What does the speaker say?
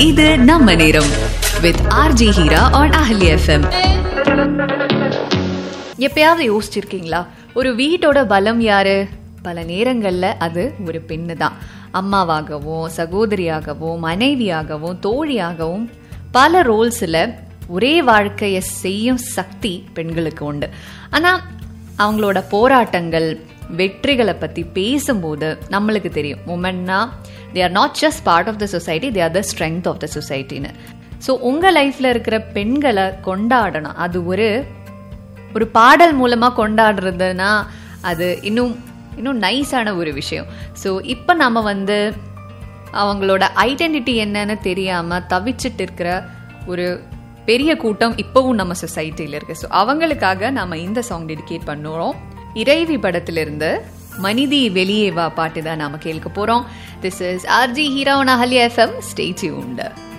இது நம்ம நேரம் with RJ Heera on Ahali FM எப்பயாவது யோசிச்சிருக்கீங்களா ஒரு வீட்டோட பலம் யாரு பல நேரங்கள்ல அது ஒரு பெண்ணு தான் அம்மாவாகவும் சகோதரியாகவும் மனைவியாகவும் தோழியாகவும் பல ரோல்ஸ்ல ஒரே வாழ்க்கையை செய்யும் சக்தி பெண்களுக்கு உண்டு ஆனா அவங்களோட போராட்டங்கள் வெற்றிகளை பத்தி பேசும்போது நம்மளுக்கு தெரியும் உமன்னா they are not just part of the society they are the strength of the சொசைட்டின்னு ஸோ உங்க லைஃப்ல இருக்கிற பெண்களை கொண்டாடணும் அது ஒரு ஒரு பாடல் மூலமா கொண்டாடுறதுனா அது இன்னும் இன்னும் நைஸான ஒரு விஷயம் ஸோ இப்போ நாம வந்து அவங்களோட ஐடென்டிட்டி என்னன்னு தெரியாம தவிச்சிட்டு இருக்கிற ஒரு பெரிய கூட்டம் இப்பவும் நம்ம சொசைட்டில இருக்கு ஸோ அவங்களுக்காக நாம இந்த சாங் டெடிகேட் பண்ணுறோம் இறைவி படத்திலிருந்து மனிதி வெளியே வா பாட்டு தான் நாம கேட்க போறோம் this is RJ Heera Ahalya FM stay tuned